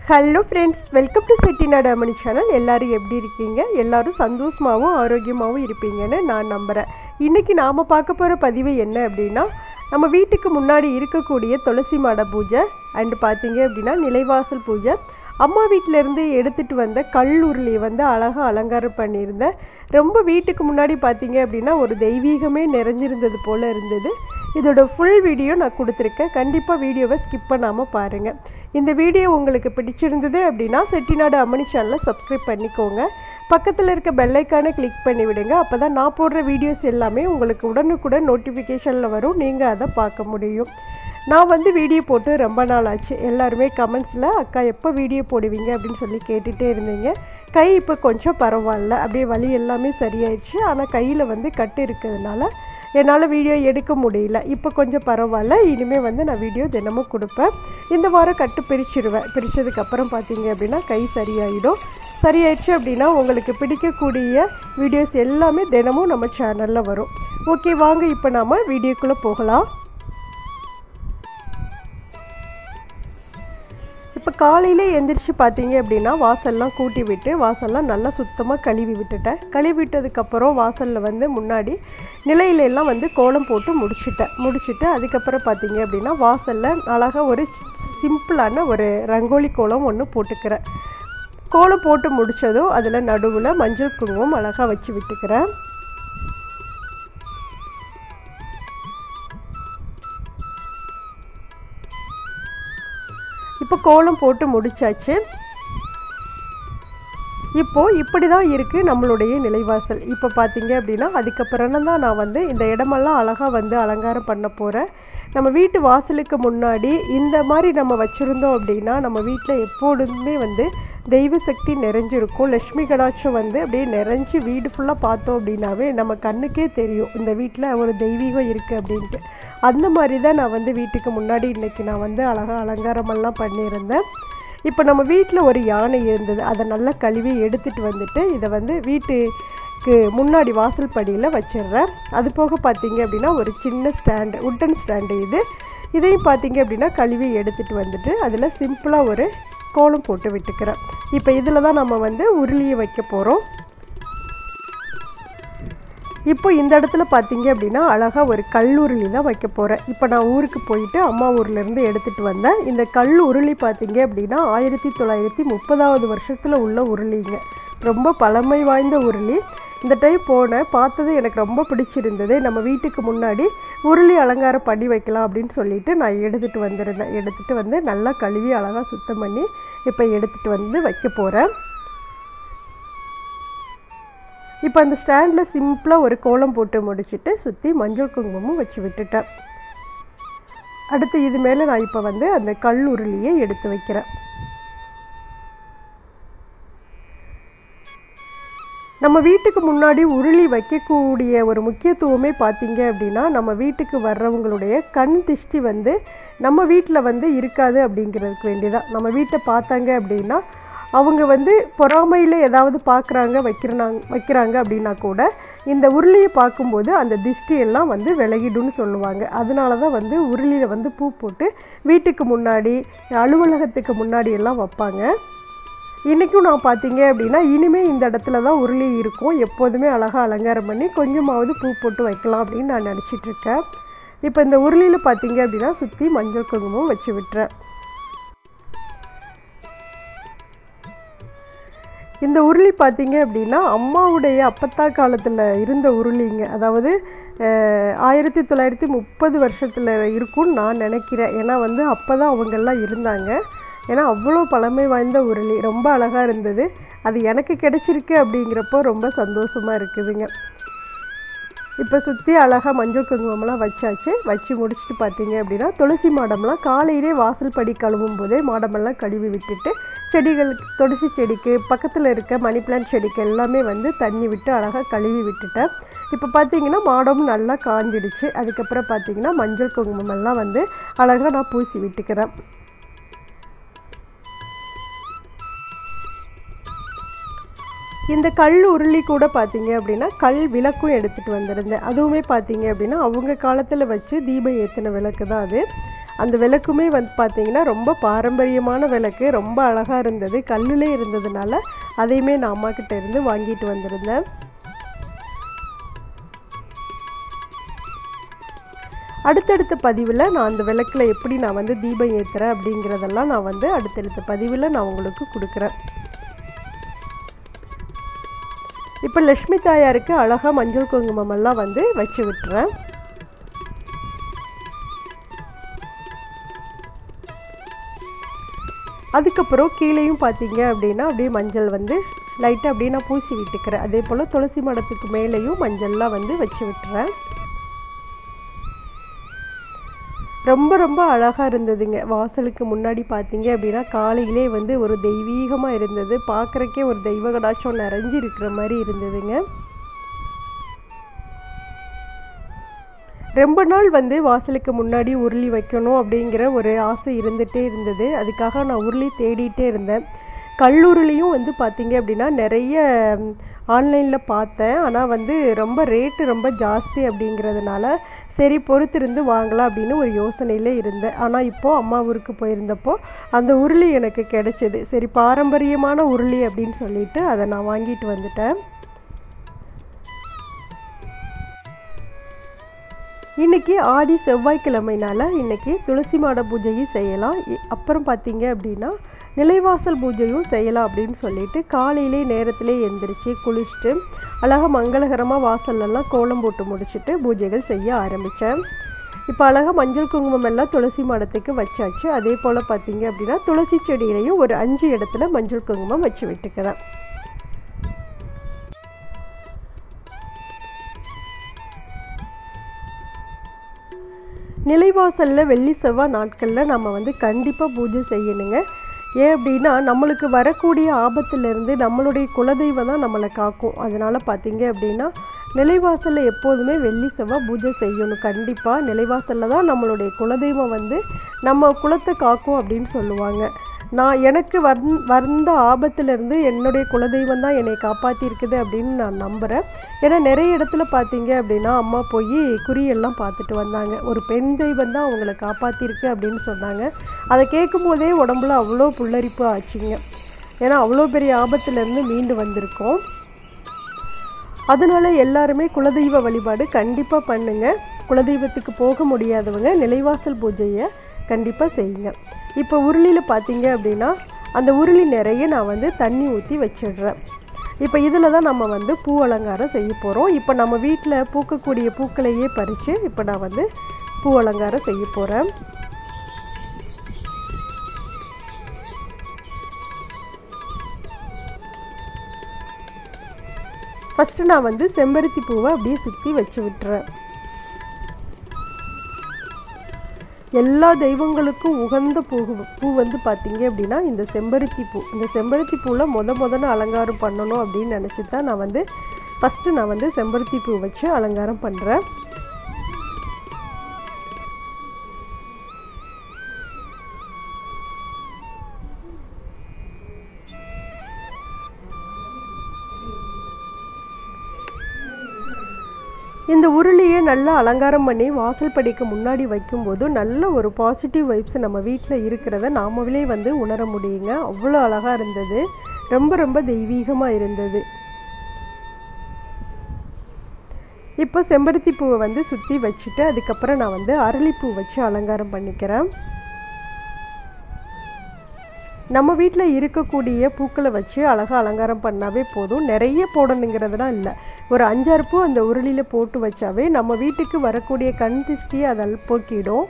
hello friends welcome to Chettinad Ammani channel எல்லாரும் எப்படி இருக்கீங்க எல்லாரும் சந்தோஷமாகவும் ஆரோக்கியமாகவும் இருப்பீங்கன்னு நான் நம்புகிறேன் இன்றைக்கி நாம் பார்க்க போகிற பதிவு என்ன அப்படின்னா நம்ம வீட்டுக்கு முன்னாடி இருக்கக்கூடிய துளசி மாட பூஜை அண்டு பார்த்தீங்க அப்படின்னா நிலைவாசல் பூஜை அம்மா வீட்டிலேருந்து எடுத்துகிட்டு வந்த கல்லூரியை வந்து அழகாக அலங்காரம் பண்ணியிருந்தேன் ரொம்ப வீட்டுக்கு முன்னாடி பார்த்தீங்க அப்படின்னா ஒரு தெய்வீகமே நிறைஞ்சிருந்தது போல் இருந்தது இதோட ஃபுல் வீடியோ நான் கொடுத்துருக்கேன் கண்டிப்பாக வீடியோவை ஸ்கிப் பண்ணாமல் பாருங்கள் இந்த வீடியோ உங்களுக்கு பிடிச்சிருந்தது அப்படின்னா செட்டிநாடு அம்மணி சேனலை சப்ஸ்கிரைப் பண்ணிக்கோங்க பக்கத்தில் இருக்க பெல்லைக்கானை கிளிக் பண்ணி விடுங்க அப்போ தான் நான் போடுற வீடியோஸ் எல்லாமே உங்களுக்கு உடனுக்குடன் நோட்டிஃபிகேஷனில் வரும் நீங்கள் அதை பார்க்க முடியும் நான் வந்து வீடியோ போட்டு ரொம்ப நாள் ஆச்சு எல்லாருமே கமெண்ட்ஸில் அக்கா எப்போ வீடியோ போடுவீங்க அப்படின்னு சொல்லி கேட்டுகிட்டே இருந்தீங்க கை இப்போ கொஞ்சம் பரவாயில்ல அப்படியே வலி எல்லாமே சரியாயிடுச்சு ஆனால் கையில் வந்து கட்டு இருக்கிறதுனால என்னால் வீடியோ எடுக்க முடியல இப்போ கொஞ்சம் பரவாயில்ல இனிமேல் வந்து நான் வீடியோ தினமும் கொடுப்பேன் இந்த வாரம் கட்டு பிரிச்சிடுவேன் பிரித்ததுக்கப்புறம் பார்த்தீங்க அப்படின்னா கை சரியாயிடும் சரியாயிடுச்சு அப்படின்னா உங்களுக்கு பிடிக்கக்கூடிய வீடியோஸ் எல்லாமே தினமும் நம்ம சேனலில் வரும் ஓகே வாங்க இப்போ நாம் வீடியோக்குள்ளே போகலாம் இப்போ காலையில் எந்திரிச்சு பார்த்தீங்க அப்படின்னா வாசல்லாம் கூட்டி விட்டு வாசல்லாம் நல்லா சுத்தமாக கழுவி விட்டுட்டேன் கழுவி விட்டதுக்கப்புறம் வாசலில் வந்து முன்னாடி நிலையில எல்லாம் வந்து கோலம் போட்டு முடிச்சிட்டேன் முடிச்சுட்டு அதுக்கப்புறம் பார்த்தீங்க அப்படின்னா வாசலில் அழகாக ஒரு சிம்பிளான ஒரு ரங்கோலி கோலம் ஒன்று போட்டுக்கிறேன் கோலம் போட்டு முடித்ததும் அதில் நடுவில் மஞ்சள் குங்குமம் அழகாக வச்சு விட்டுக்கிறேன் இப்போ கோலம் போட்டு முடிச்சாச்சு இப்போது இப்படி தான் இருக்குது நம்மளுடைய நிலைவாசல் இப்போ பார்த்தீங்க அப்படின்னா அதுக்கப்புறம் தான் நான் வந்து இந்த இடமெல்லாம் அழகாக வந்து அலங்காரம் பண்ண போகிறேன் நம்ம வீட்டு வாசலுக்கு முன்னாடி இந்த மாதிரி நம்ம வச்சுருந்தோம் அப்படின்னா நம்ம வீட்டில் எப்பொழுதுமே வந்து தெய்வ சக்தி நிறைஞ்சிருக்கும் லக்ஷ்மி கடாட்சம் வந்து அப்படியே நிறைஞ்சு வீடு ஃபுல்லாக பார்த்தோம் அப்படின்னாவே நம்ம கண்ணுக்கே தெரியும் இந்த வீட்டில் ஒரு தெய்வீகம் இருக்குது அப்படின்ட்டு அந்த மாதிரி தான் நான் வந்து வீட்டுக்கு முன்னாடி இன்றைக்கி நான் வந்து அழகாக அலங்காரமெல்லாம் பண்ணியிருந்தேன் இப்போ நம்ம வீட்டில் ஒரு யானை இருந்தது அதை நல்லா கழுவி எடுத்துகிட்டு வந்துட்டு இதை வந்து வீட்டுக்கு முன்னாடி வாசல் படியில் வச்சிடுறேன் அது போக பார்த்தீங்க அப்படின்னா ஒரு சின்ன ஸ்டாண்டு உட்டன் ஸ்டாண்டு இது இதையும் பார்த்தீங்க அப்படின்னா கழுவி எடுத்துகிட்டு வந்துட்டு அதில் சிம்பிளாக ஒரு கோலம் போட்டு விட்டுக்கிறேன் இப்போ இதில் தான் நம்ம வந்து உருளியை வைக்க போகிறோம் இப்போ இந்த இடத்துல பார்த்தீங்க அப்படின்னா அழகாக ஒரு கல் உருளி தான் வைக்க போகிறேன் இப்போ நான் ஊருக்கு போயிட்டு அம்மா ஊர்லேருந்து எடுத்துகிட்டு வந்தேன் இந்த கல் உருளி பார்த்தீங்க அப்படின்னா ஆயிரத்தி தொள்ளாயிரத்தி முப்பதாவது வருஷத்தில் உள்ள உருளிங்க ரொம்ப பழமை வாய்ந்த உருளி இந்த டைம் போனேன் பார்த்தது எனக்கு ரொம்ப பிடிச்சிருந்தது நம்ம வீட்டுக்கு முன்னாடி உருளி அலங்காரம் பண்ணி வைக்கலாம் அப்படின்னு சொல்லிட்டு நான் எடுத்துகிட்டு வந்திருந்தேன் எடுத்துகிட்டு வந்து நல்லா கழுவி அழகாக சுத்தம் பண்ணி இப்போ எடுத்துகிட்டு வந்து வைக்க போகிறேன் இப்போ அந்த ஸ்டாண்டில் சிம்பிளாக ஒரு கோலம் போட்டு முடிச்சுட்டு சுற்றி மஞ்சள் குங்குமமும் வச்சு விட்டுட்டேன் அடுத்து இது மேலே நான் இப்போ வந்து அந்த கல் உருளியை எடுத்து வைக்கிறேன் நம்ம வீட்டுக்கு முன்னாடி உருளி வைக்கக்கூடிய ஒரு முக்கியத்துவமே பார்த்தீங்க அப்படின்னா நம்ம வீட்டுக்கு வர்றவங்களுடைய கண் திஷ்டி வந்து நம்ம வீட்டில் வந்து இருக்காது அப்படிங்கிறதுக்கு வேண்டிதான் நம்ம வீட்டை பார்த்தாங்க அப்படின்னா அவங்க வந்து பொறாமையில் ஏதாவது பார்க்குறாங்க வைக்கிறாங்க வைக்கிறாங்க அப்படின்னா கூட இந்த உருளியை பார்க்கும்போது அந்த திஷ்டி எல்லாம் வந்து விலகிடும்னு சொல்லுவாங்க அதனால தான் வந்து உருளியில் வந்து பூ போட்டு வீட்டுக்கு முன்னாடி அலுவலகத்துக்கு முன்னாடி எல்லாம் வைப்பாங்க இன்றைக்கும் நான் பார்த்தீங்க அப்படின்னா இனிமேல் இந்த இடத்துல தான் உருளி இருக்கும் எப்போதுமே அழகாக அலங்காரம் பண்ணி கொஞ்சமாவது பூ போட்டு வைக்கலாம் அப்படின்னு நான் நினச்சிட்ருக்கேன் இப்போ இந்த உருளியில் பார்த்தீங்க அப்படின்னா சுற்றி மஞ்சள் குங்குமம் வச்சு விட்டுறேன் இந்த உருளி பார்த்தீங்க அப்படின்னா அம்மாவுடைய அப்பத்தா காலத்தில் இருந்த உருளிங்க அதாவது ஆயிரத்தி தொள்ளாயிரத்தி முப்பது வருஷத்தில் இருக்கும்னு நான் நினைக்கிறேன் ஏன்னா வந்து அப்போ தான் அவங்கெல்லாம் இருந்தாங்க ஏன்னா அவ்வளோ பழமை வாய்ந்த உருளி ரொம்ப அழகாக இருந்தது அது எனக்கு கிடைச்சிருக்கு அப்படிங்கிறப்போ ரொம்ப சந்தோஷமாக இருக்குதுங்க இப்போ சுற்றி அழகாக மஞ்சள் குங்குமம்லாம் வச்சாச்சு வச்சு முடிச்சுட்டு பார்த்தீங்க அப்படின்னா துளசி மாடம்லாம் காலையிலே வாசல் படி கழுவும் போதே மாடமெல்லாம் கழுவி விட்டுட்டு செடிகளுக்கு துளசி செடிக்கு பக்கத்தில் இருக்க மணி பிளான்ட் செடிக்கு எல்லாமே வந்து தண்ணி விட்டு அழகாக கழுவி விட்டுட்டேன் இப்போ பார்த்தீங்கன்னா மாடமும் நல்லா காஞ்சிடுச்சு அதுக்கப்புறம் பார்த்தீங்கன்னா மஞ்சள் குங்குமம் எல்லாம் வந்து அழகாக நான் பூசி விட்டுக்கிறேன் இந்த கல் உருளி கூட பார்த்தீங்க அப்படின்னா கல் விளக்கும் எடுத்துகிட்டு வந்திருந்தேன் அதுவுமே பார்த்தீங்க அப்படின்னா அவங்க காலத்தில் வச்சு தீபம் ஏற்றின விளக்கு தான் அது அந்த விளக்குமே வந்து பார்த்திங்கன்னா ரொம்ப பாரம்பரியமான விளக்கு ரொம்ப அழகாக இருந்தது கல்லுலே இருந்ததுனால அதையுமே நான் அம்மா கிட்ட இருந்து வாங்கிட்டு வந்திருந்தேன் அடுத்தடுத்த பதிவில் நான் அந்த விளக்கில் எப்படி நான் வந்து தீபம் ஏற்றுறேன் அப்படிங்கிறதெல்லாம் நான் வந்து அடுத்தடுத்த பதிவில் நான் உங்களுக்கு கொடுக்குறேன் இப்போ லக்ஷ்மி தாயாருக்கு அழகாக மஞ்சள் குங்குமம் எல்லாம் வந்து வச்சு விட்டுறேன் அதுக்கப்புறம் கீழேயும் பார்த்தீங்க அப்படின்னா அப்படியே மஞ்சள் வந்து லைட்டாக அப்படியே நான் பூசி விட்டுக்கிறேன் அதே போல் துளசி மடத்துக்கு மேலேயும் மஞ்சள்லாம் வந்து வச்சு விட்டுறேன் ரொம்ப ரொம்ப அழகாக இருந்ததுங்க வாசலுக்கு முன்னாடி பார்த்தீங்க அப்படின்னா காலையிலே வந்து ஒரு தெய்வீகமாக இருந்தது பார்க்குறக்கே ஒரு தெய்வ கடாட்சம் நிறைஞ்சு இருக்கிற மாதிரி இருந்ததுங்க ரொம்ப நாள் வந்து வாசலுக்கு முன்னாடி உருளி வைக்கணும் அப்படிங்கிற ஒரு ஆசை இருந்துகிட்டே இருந்தது அதுக்காக நான் உருளி தேடிட்டே இருந்தேன் கல்லூரிலையும் வந்து பார்த்தீங்க அப்படின்னா நிறைய ஆன்லைனில் பார்த்தேன் ஆனால் வந்து ரொம்ப ரேட்டு ரொம்ப ஜாஸ்தி அப்படிங்கிறதுனால சரி பொறுத்திருந்து வாங்கலாம் அப்படின்னு ஒரு யோசனையில் இருந்தேன் ஆனால் இப்போது அம்மா ஊருக்கு போயிருந்தப்போ அந்த உருளி எனக்கு கிடைச்சது சரி பாரம்பரியமான உருளி அப்படின்னு சொல்லிட்டு அதை நான் வாங்கிட்டு வந்துட்டேன் இன்றைக்கி ஆடி செவ்வாய்க்கிழமைனால இன்றைக்கி துளசி மாட பூஜையும் செய்யலாம் அப்புறம் பார்த்தீங்க அப்படின்னா நிலைவாசல் பூஜையும் செய்யலாம் அப்படின்னு சொல்லிட்டு காலையிலே நேரத்திலே எந்திரிச்சு குளிச்சுட்டு அழகாக மங்களகரமாக வாசல்லலாம் கோலம் போட்டு முடிச்சுட்டு பூஜைகள் செய்ய ஆரம்பித்தேன் இப்போ அழகாக மஞ்சள் குங்குமம் எல்லாம் துளசி மாடத்துக்கு வச்சாச்சு அதே போல் பார்த்தீங்க அப்படின்னா துளசி செடியிலையும் ஒரு அஞ்சு இடத்துல மஞ்சள் குங்குமம் வச்சு விட்டுக்கிறேன் நிலைவாசலில் வெள்ளி செவ்வாய் நாட்களில் நம்ம வந்து கண்டிப்பாக பூஜை செய்யணுங்க ஏன் அப்படின்னா நம்மளுக்கு வரக்கூடிய ஆபத்துலேருந்து நம்மளுடைய குலதெய்வம் தான் நம்மளை காக்கும் அதனால் பார்த்தீங்க அப்படின்னா நிலைவாசலில் எப்போதுமே வெள்ளி செவ்வாய் பூஜை செய்யணும் கண்டிப்பாக நிலைவாசலில் தான் நம்மளுடைய குலதெய்வம் வந்து நம்ம குலத்தை காக்கும் அப்படின்னு சொல்லுவாங்க நான் எனக்கு வந் வந்த ஆபத்துலேருந்து என்னுடைய குலதெய்வம் தான் என்னை காப்பாற்றிருக்குது அப்படின்னு நான் நம்புகிறேன் ஏன்னா நிறைய இடத்துல பார்த்தீங்க அப்படின்னா அம்மா போய் குறியெல்லாம் பார்த்துட்டு வந்தாங்க ஒரு பெண் தெய்வம் தான் அவங்கள காப்பாற்றிருக்கு அப்படின்னு சொன்னாங்க அதை கேட்கும்போதே உடம்புல அவ்வளோ புல்லரிப்பு ஆச்சுங்க ஏன்னா அவ்வளோ பெரிய ஆபத்துலேருந்து மீண்டு வந்திருக்கோம் அதனால் எல்லாருமே குலதெய்வ வழிபாடு கண்டிப்பாக பண்ணுங்கள் குலதெய்வத்துக்கு போக முடியாதவங்க நிலைவாசல் பூஜையை கண்டிப்பாக செய்யுங்க இப்போ உருளியில் பார்த்தீங்க அப்படின்னா அந்த உருளி நிறைய நான் வந்து தண்ணி ஊற்றி வச்சிடுறேன் இப்போ இதில் தான் நம்ம வந்து பூ அலங்காரம் செய்ய போகிறோம் இப்போ நம்ம வீட்டில் பூக்கக்கூடிய பூக்களையே பறித்து இப்போ நான் வந்து பூ அலங்காரம் செய்ய போகிறேன் ஃபஸ்ட்டு நான் வந்து செம்பருத்தி பூவை அப்படியே சுற்றி வச்சு விட்டுறேன் எல்லா தெய்வங்களுக்கும் உகந்த பூ பூ வந்து பார்த்தீங்க அப்படின்னா இந்த செம்பருத்தி பூ இந்த செம்பருத்தி பூவில் முத முதல்ல அலங்காரம் பண்ணணும் அப்படின்னு நினச்சி தான் நான் வந்து ஃபஸ்ட்டு நான் வந்து செம்பருத்தி பூ வச்சு அலங்காரம் பண்ணுறேன் இந்த உருளியை நல்லா அலங்காரம் பண்ணி வாசல் படிக்கு முன்னாடி வைக்கும்போது நல்ல ஒரு பாசிட்டிவ் வைப்ஸ் நம்ம வீட்டில் இருக்கிறத நாமளே வந்து உணர முடியுங்க அவ்வளோ அழகாக இருந்தது ரொம்ப ரொம்ப தெய்வீகமாக இருந்தது இப்போ செம்பருத்தி பூவை வந்து சுற்றி வச்சுட்டு அதுக்கப்புறம் நான் வந்து அரளிப்பூ வச்சு அலங்காரம் பண்ணிக்கிறேன் நம்ம வீட்டில் இருக்கக்கூடிய பூக்களை வச்சு அழகாக அலங்காரம் பண்ணாவே போதும் நிறைய போடணுங்கிறதுலாம் இல்லை ஒரு அஞ்சாறு பூ அந்த உருளியில் போட்டு வச்சாவே நம்ம வீட்டுக்கு வரக்கூடிய கண் திருஷ்டியை அதில் போக்கிடும்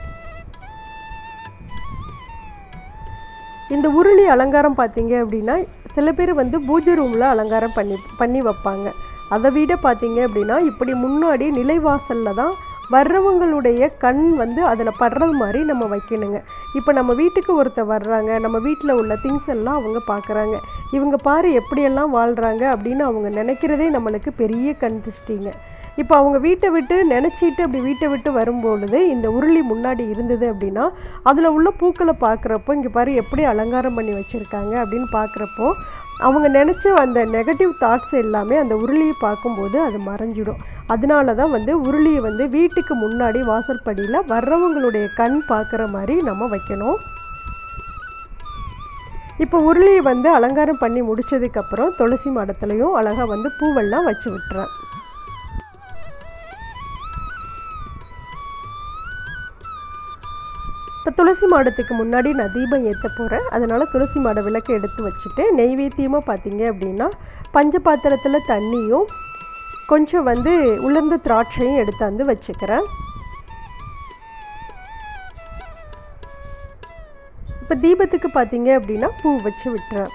இந்த உருளி அலங்காரம் பார்த்தீங்க அப்படின்னா சில பேர் வந்து பூஜை ரூமில் அலங்காரம் பண்ணி பண்ணி வைப்பாங்க அதை விட பார்த்தீங்க அப்படின்னா இப்படி முன்னாடி நிலைவாசலில் தான் வர்றவங்களுடைய கண் வந்து அதில் படுறது மாதிரி நம்ம வைக்கணுங்க இப்போ நம்ம வீட்டுக்கு ஒருத்தர் வர்றாங்க நம்ம வீட்டில் உள்ள திங்ஸ் எல்லாம் அவங்க பார்க்குறாங்க இவங்க பாரு எப்படியெல்லாம் வாழ்கிறாங்க அப்படின்னு அவங்க நினைக்கிறதே நம்மளுக்கு பெரிய கண் திருஷ்டிங்க இப்போ அவங்க வீட்டை விட்டு நினச்சிட்டு அப்படி வீட்டை விட்டு வரும்பொழுது இந்த உருளி முன்னாடி இருந்தது அப்படின்னா அதில் உள்ள பூக்களை பார்க்குறப்போ இங்கே பாரு எப்படி அலங்காரம் பண்ணி வச்சுருக்காங்க அப்படின்னு பார்க்குறப்போ அவங்க நினச்ச அந்த நெகட்டிவ் தாட்ஸ் எல்லாமே அந்த உருளியை பார்க்கும்போது அது மறைஞ்சிடும் அதனால தான் வந்து உருளியை வந்து வீட்டுக்கு முன்னாடி வாசல்படியில் வர்றவங்களுடைய கண் பார்க்குற மாதிரி நம்ம வைக்கணும் இப்போ உருளியை வந்து அலங்காரம் பண்ணி முடிச்சதுக்கப்புறம் துளசி மாடத்துலையும் அழகாக வந்து பூவெல்லாம் வச்சு விட்டுறேன் இப்போ துளசி மாடத்துக்கு முன்னாடி நான் தீபம் ஏற்ற போகிறேன் அதனால் துளசி மாட விளக்கை எடுத்து வச்சுட்டு நெய்வேத்தியமாக பார்த்தீங்க அப்படின்னா பஞ்ச பாத்திரத்தில் தண்ணியும் கொஞ்சம் வந்து உலர்ந்த திராட்சையும் எடுத்தாந்து வச்சுக்கிறேன் இப்போ தீபத்துக்கு பார்த்தீங்க அப்படின்னா பூ வச்சு விட்டுறேன்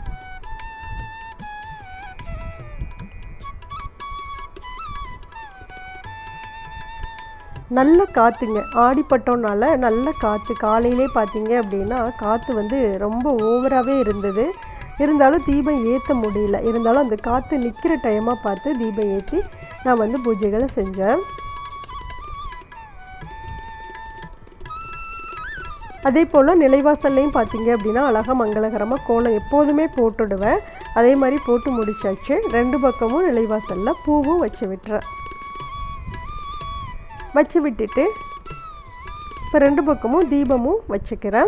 நல்ல காற்றுங்க ஆடிப்பட்டோம்னால நல்ல காற்று காலையிலே பார்த்தீங்க அப்படின்னா காற்று வந்து ரொம்ப ஓவராகவே இருந்தது இருந்தாலும் தீபம் ஏற்ற முடியல இருந்தாலும் அந்த காற்று நிற்கிற டைமாக பார்த்து தீபம் ஏற்றி நான் வந்து பூஜைகளை செஞ்சேன் அதே போல் நிலைவாசல்லையும் பார்த்தீங்க அப்படின்னா அழகாக மங்களகரமாக கோலம் எப்போதுமே போட்டுடுவேன் அதே மாதிரி போட்டு முடிச்சாச்சு ரெண்டு பக்கமும் நிலைவாசலில் பூவும் வச்சு விட்டுறேன் வச்சு விட்டுட்டு இப்போ ரெண்டு பக்கமும் தீபமும் வச்சுக்கிறேன்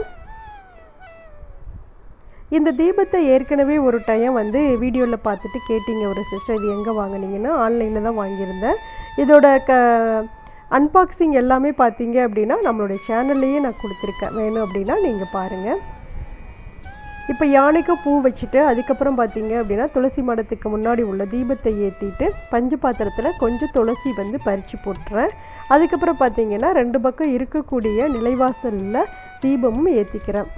இந்த தீபத்தை ஏற்கனவே ஒரு டைம் வந்து வீடியோவில் பார்த்துட்டு கேட்டீங்க ஒரு சிஸ்டர் இது எங்கே வாங்கினீங்கன்னா ஆன்லைனில் தான் வாங்கியிருந்தேன் இதோட க அன்பாக்சிங் எல்லாமே பார்த்தீங்க அப்படின்னா நம்மளுடைய சேனல்லையே நான் கொடுத்துருக்கேன் வேணும் அப்படின்னா நீங்கள் பாருங்கள் இப்போ யானைக்கு பூ வச்சுட்டு அதுக்கப்புறம் பார்த்தீங்க அப்படின்னா துளசி மடத்துக்கு முன்னாடி உள்ள தீபத்தை ஏற்றிட்டு பஞ்சு பாத்திரத்தில் கொஞ்சம் துளசி வந்து பறித்து போட்டுறேன் அதுக்கப்புறம் பார்த்தீங்கன்னா ரெண்டு பக்கம் இருக்கக்கூடிய நிலைவாசலில் தீபமும் ஏற்றிக்கிறேன்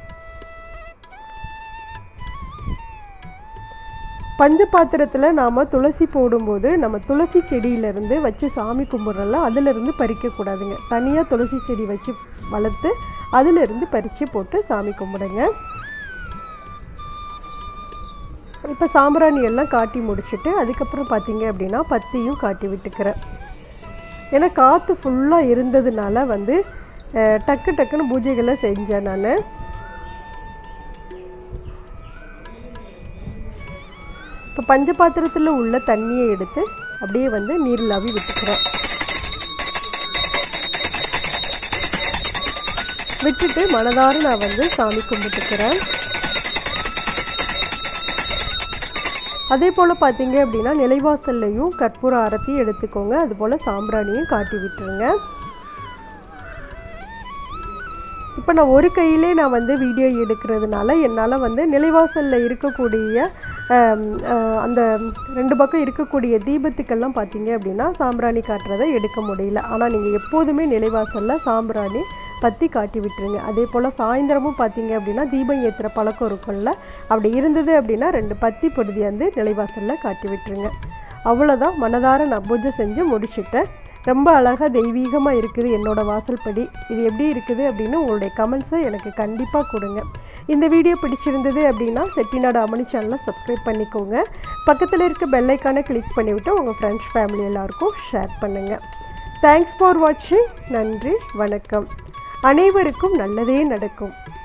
பஞ்ச பாத்திரத்தில் நாம் துளசி போடும்போது நம்ம துளசி செடியிலேருந்து வச்சு சாமி கும்பிட்றோம்ல அதிலிருந்து பறிக்கக்கூடாதுங்க தனியாக துளசி செடி வச்சு வளர்த்து அதிலிருந்து பறித்து போட்டு சாமி கும்பிடுங்க இப்போ சாம்பிராணி எல்லாம் காட்டி முடிச்சுட்டு அதுக்கப்புறம் பார்த்தீங்க அப்படின்னா பத்தியும் காட்டி விட்டுக்கிறேன் ஏன்னா காற்று ஃபுல்லாக இருந்ததுனால வந்து அஹ், டக்கு டக்குன்னு பூஜைகளை செஞ்சேன் நான் இப்போ பஞ்ச பாத்திரத்தில் உள்ள தண்ணியை எடுத்து அப்படியே வந்து நீர்லாவி விட்டுக்கிறேன் விட்டுட்டு மனதார நான் வந்து சாமி கும்பிட்டுக்கிறேன் அதே போல் பார்த்தீங்க அப்படின்னா நிலைவாசல்லையும் கற்பூர ஆரத்தி எடுத்துக்கோங்க அதுபோல் சாம்பிராணியும் காட்டி விட்டுருங்க இப்போ நான் ஒரு கையிலே நான் வந்து வீடியோ எடுக்கிறதுனால என்னால் வந்து நிலைவாசலில் இருக்கக்கூடிய ஆம், ஆஹ், அந்த ரெண்டு பக்கம் இருக்கக்கூடிய தீபத்துக்கெல்லாம் பார்த்தீங்க அப்படின்னா சாம்பிராணி காட்டுறதை எடுக்க முடியல ஆனால் நீங்கள் எப்போதுமே நிலைவாசலில் சாம்பிராணி பற்றி காட்டி விட்டுருங்க அதே போல் சாயந்தரமும் பார்த்தீங்க அப்படின்னா தீபம் ஏற்றுற பழக்கம் இருக்கும்ல அப்படி இருந்தது அப்படின்னா ரெண்டு பத்தி பொருதி வந்து நிலைவாசலில் காட்டி விட்டுருங்க அவ்வளோதான் மனதார நான் பூஜை செஞ்சு முடிச்சுட்டேன் ரொம்ப அழகாக தெய்வீகமாக இருக்குது என்னோட வாசல்படி இது எப்படி இருக்குது அப்படின்னு உங்களுடைய கமெண்ட்ஸை எனக்கு கண்டிப்பாக கொடுங்க இந்த வீடியோ பிடிச்சிருந்தது அப்படின்னா செட்டிநாடு அமனி சேனலை சப்ஸ்கிரைப் பண்ணிக்கோங்க பக்கத்தில் இருக்க பெல்லைக்கான கிளிக் பண்ணிவிட்டு உங்கள் ஃப்ரெண்ட்ஸ் ஃபேமிலி எல்லாருக்கும் ஷேர் பண்ணுங்கள் தேங்க்ஸ் ஃபார் வாட்சிங் நன்றி வணக்கம் அனைவருக்கும் நல்லதே நடக்கும்